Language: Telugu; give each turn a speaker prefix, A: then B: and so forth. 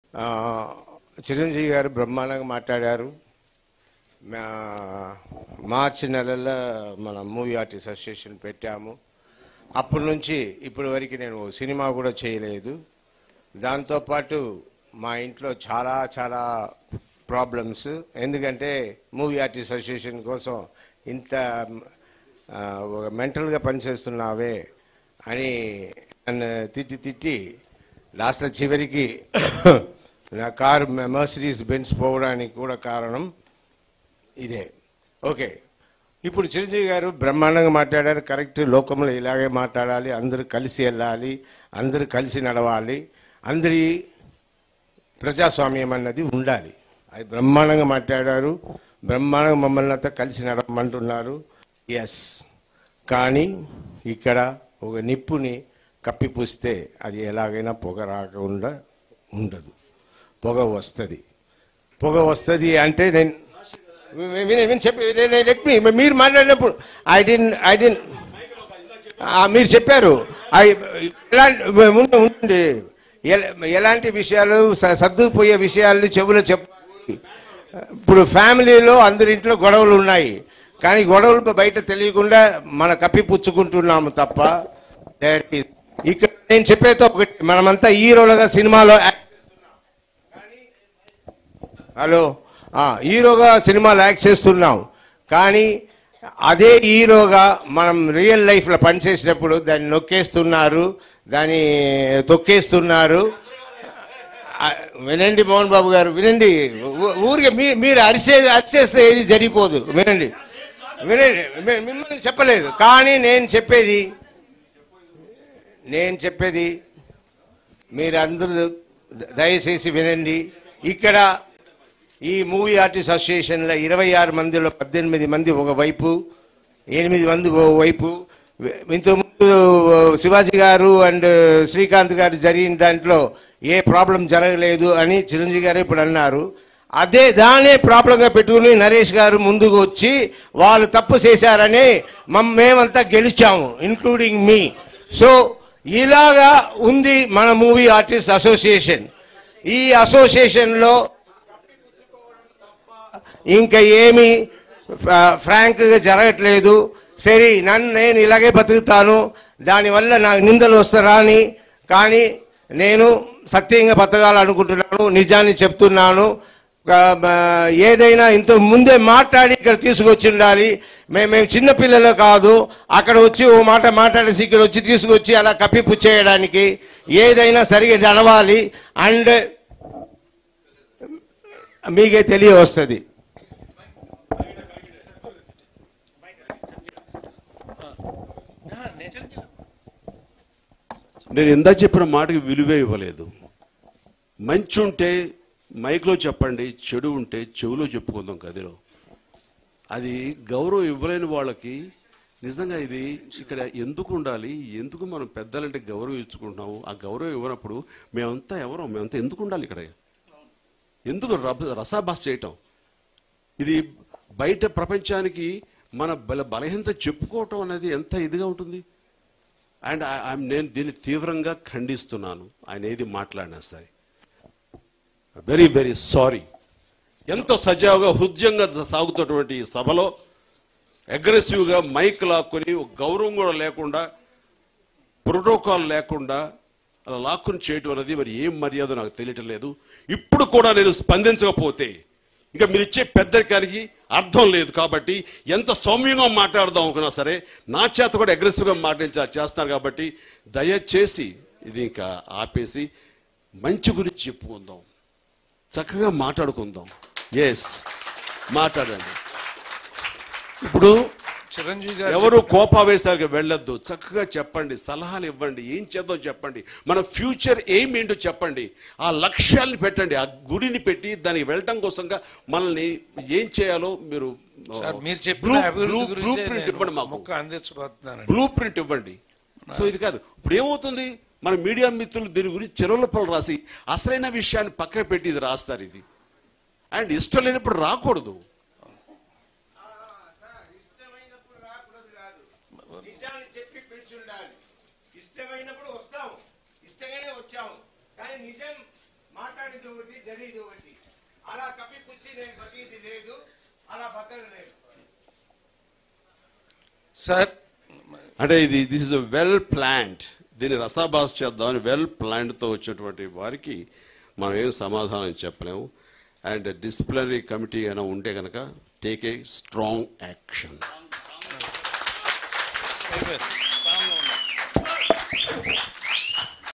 A: ఆ, చిరంజీవి గారు బ్రహ్మాండంగా మాట్లాడారు మా- మార్చి నెలలో మన మూవీ ఆర్టిస్ట్ అసోసియేషన్ పెట్టాము అప్పటి నుంచి ఇప్పటి వరకు నేను సినిమా కూడా చేయలేదు దాంతోపాటు మా ఇంట్లో చాలా చాలా ప్రాబ్లమ్స్ ఎందుకంటే మూవీ ఆర్టిస్ట్ అసోసియేషన్ కోసం ఇంత ఆ, ఒక మెంటల్గా పనిచేస్తున్నావే అని నన్ను తిట్టి తిట్టి లాస్ట్ చివరికి నా కారు మర్సిడీస్ బెన్స్ పోవడానికి కూడా కారణం ఇదే ఓకే ఇప్పుడు చిరంజీవి గారు బ్రహ్మాండంగా మాట్లాడారు కరెక్ట్ లోకంలో ఇలాగే మాట్లాడాలి అందరూ కలిసి వెళ్ళాలి అందరూ కలిసి నడవాలి అందరి ప్రజాస్వామ్యం అన్నది ఉండాలి అది బ్రహ్మాండంగా మాట్లాడారు బ్రహ్మాండంగా మమ్మల్ని అంతా కలిసి నడవమంటున్నారు ఎస్ కానీ ఇక్కడ ఒక నిప్పుని కప్పిపూస్తే అది ఎలాగైనా పొగ రాకుండా ఉండదు పొగ వస్తుంది పొగ వస్తుంది అంటే నేను విని- విని- విని చెప్పి నేను- నేను చెప్పి మీరు మాట్లాడినప్పుడు ఐ డెన్ ఐ డెన్ మీరు చెప్పారు I- ఎలాంటి ఉండి ఉండండి ఎల- ఎలాంటి విషయాలు స- సర్దుకుపోయే విషయాలు చెవులు చెప్పాలి ఇప్పుడు ఫ్యామిలీలో అందరి ఇంట్లో గొడవలు ఉన్నాయి కానీ గొడవలు బయట తెలియకుండా మన కప్పిపుచ్చుకుంటున్నాము తప్ప that is- ఇక్కడ నేను చెప్పేది ఒకటి మనమంతా హీరోలుగా సినిమాలో యాక్ట్ హలో ఆ, హీరోగా సినిమాలు యాక్ట్ చేస్తున్నాం కానీ అదే హీరోగా మనం రియల్ లైఫ్లో పనిచేసేటప్పుడు దాన్ని నొక్కేస్తున్నారు దాన్ని తొక్కేస్తున్నారు ఆ, వినండి మోహన్ బాబు గారు వినండి ఊ- ఊరికే మీ మీరు అరిసే అరిచేస్తే ఏది జరిగిపోదు వినండి వినండి మి- మిమ్మల్ని చెప్పలేదు కానీ నేను చెప్పేది నేను చెప్పేది మీరందరూ దయచేసి వినండి ఇక్కడ ఈ మూవీ ఆర్టిస్ట్ అసోసియేషన్లో ఇరవై ఆరు మందిలో పద్దెనిమిది మంది ఒక వైపు ఎనిమిది మంది ఓ వైపు ఇంతకుముందు శివాజీ గారు అండ్ శ్రీకాంత్ గారు జరిగిన దాంట్లో ఏ ప్రాబ్లం జరగలేదు అని చిరంజీవి గారు ఇప్పుడు అన్నారు అదే దానే ప్రాబ్లంగా పెట్టుకుని నరేష్ గారు ముందుకు వచ్చి వాళ్ళు తప్పు చేశారని మమ్ మేమంతా గెలిచాము ఇంక్లూడింగ్ మీ సో ఇలాగా ఉంది మన మూవీ ఆర్టిస్ట్ అసోసియేషన్ ఈ అసోసియేషన్లో ఇంకా ఏమి ఫ్రాంక్గా జరగట్లేదు సరే నన్ను నేను ఇలాగే బతుకుతాను దానివల్ల నాకు నిందలు వస్తారా అని కానీ నేను సత్యంగా బతకాలనుకుంటున్నాను నిజాన్ని చెప్తున్నాను ఆ, ఆ, ఏదైనా ఇంత ముందే మాట్లాడి ఇక్కడ తీసుకొచ్చి ఉండాలి మేము మేము చిన్నపిల్లలు కాదు అక్కడ వచ్చి ఓ మాట మాట్లాడేసి ఇక్కడ వచ్చి తీసుకొచ్చి అలా కప్పిపుచ్చేయడానికి ఏదైనా సరిగా నడవాలి అండ్ మీకే తెలియ వస్తుంది
B: నేను ఇందా చెప్పిన మాటకి విలువే ఇవ్వలేదు మంచి ఉంటే మైక్లో చెప్పండి చెడు ఉంటే చెవిలో చెప్పుకుందాం గదిలో అది గౌరవం ఇవ్వలేని వాళ్ళకి నిజంగా ఇది ఇక్కడ ఎందుకు ఉండాలి ఎందుకు మనం పెద్దలంటే గౌరవం ఇచ్చుకుంటున్నాము ఆ గౌరవం ఇవ్వనప్పుడు మేమంతా ఎవరో మేమంతా ఎందుకు ఉండాలి ఇక్కడ ఎందుకు రభ- రసాభాస చేయటం ఇది బయట ప్రపంచానికి మన బల బలహీనత చెప్పుకోవటం అనేది ఎంత ఇదిగా ఉంటుంది అండ్ నేను దీన్ని తీవ్రంగా ఖండిస్తున్నాను ఆయన ఏది మాట్లాడినా సరే వెరీ వెరీ సారీ ఎంతో సజావుగా హృదయంగా సాగుతున్నటువంటి ఈ సభలో అగ్రెసివ్గా మైక్ లాక్కుని ఒక గౌరవం కూడా లేకుండా ప్రోటోకాల్ లేకుండా అలా లాక్కుని చేయటం అనేది మరి ఏం మర్యాద నాకు తెలియటం లేదు ఇప్పుడు కూడా నేను స్పందించకపోతే ఇంకా మీరు ఇచ్చే పెద్దరికానికి అర్థం లేదు కాబట్టి ఎంత సౌమ్యంగా మాట్లాడదాం అనుకున్నా సరే నా చేత కూడా అగ్రెసివ్గా మాట్లాడించా చేస్తున్నారు కాబట్టి దయచేసి ఇది ఇంకా ఆపేసి మంచి గురించి చెప్పుకుందాం చక్కగా మాట్లాడుకుందాం ఎస్ మాట్లాడండి
C: ఇప్పుడు చిరంజీవి గారు
B: ఎవరు కోపావేశాలకు వెళ్ళొద్దు చక్కగా చెప్పండి సలహాలు ఇవ్వండి ఏం చేద్దాం చెప్పండి మన ఫ్యూచర్ ఏం ఏంటో చెప్పండి ఆ లక్ష్యాల్ని పెట్టండి ఆ గురిని పెట్టి దానికి వెళ్ళటం కోసంగా మనల్ని ఏం చేయాలో మీరు
C: సార్ మీరు చెప్పిన
B: బ్లూ
C: అభివృద్ధి
B: బ్లూ
C: గురించి
B: ప్రింట్ ఇవ్వండి మాకు
C: మొక్క అందించబోతున్నాను
B: బ్లూ ప్రింట్ ఇవ్వండి సో ఇది కాదు ఇప్పుడు ఏమవుతుంది మన మీడియా మిత్రులు దీని గురించి చెరువులపలు రాసి అసలైన విషయాన్ని పక్కన పెట్టి ఇది రాస్తారు ఇది అండ్ ఇష్టం లేనప్పుడు రాకూడదు
A: ఇష్టమైనప్పుడు రాకూడదు కాదు నిజాన్ని చెప్పి పిలిచి ఉండాలి ఇష్టమైనప్పుడు వస్తాం ఇష్టంగానే వచ్చాము కానీ నిజం మాట్లాడింది ఒకటి జరిగింది ఒకటి అలా కప్పిపుచ్చి నేను బతికిది లేదు అలా బతకలేదు
C: సార్
B: అంటే ఇది దిస్ ఇస్ వెల్ ప్లాంట్ దీన్ని రసాభాస్ చేద్దామని వెల్ తో వచ్చినటువంటి వారికి మనం ఏం సమాధానం చెప్పలేము అండ్ డిసిప్లినరీ కమిటీ అయినా ఉంటే కనుక టేక్ ఏ స్ట్రాంగ్ యాక్షన్
C: అయిపోయింది